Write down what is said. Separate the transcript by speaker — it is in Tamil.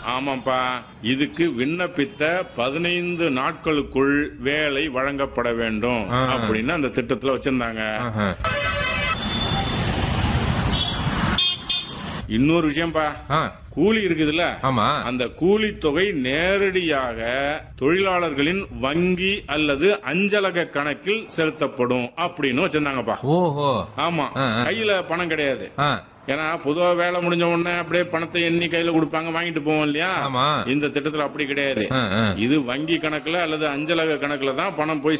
Speaker 1: ஆமாப்பா இதுக்கு விண்ணப்பித்த பதினைந்து நாட்களுக்குள் வேலை வழங்கப்பட வேண்டும்
Speaker 2: ஆ.
Speaker 1: அப்படின்னு அந்த திட்டத்துல வச்சிருந்தாங்க
Speaker 2: ஆஹா.
Speaker 1: இன்னொரு விஷயம்ப்பா
Speaker 2: ஆ,
Speaker 1: கூலி இருக்குதுல்ல
Speaker 2: ஆமா
Speaker 1: அந்த கூலி தொகை நேரடியாக தொழிலாளர்களின் வங்கி அல்லது அஞ்சலக கணக்கில் செலுத்தப்படும் அப்படின்னு வச்சிருந்தாங்கப்பா
Speaker 2: ஓஹோ
Speaker 1: ஆமா
Speaker 2: ஆ, ஆ.
Speaker 1: கையில பணம் கிடையாது
Speaker 2: ஆ,
Speaker 1: ஏன்னா பொதுவா வேலை முடிஞ்ச உடனே அப்படியே பணத்தை எண்ணி கையில கொடுப்பாங்க வாங்கிட்டு போவோம் இல்லையா
Speaker 2: ஆமா
Speaker 1: இந்த திட்டத்துல அப்படி கிடையாது
Speaker 2: ஆ, ஆ.
Speaker 1: இது வங்கி கணக்குல அல்லது அஞ்சலக கணக்குல தான் பணம் போய்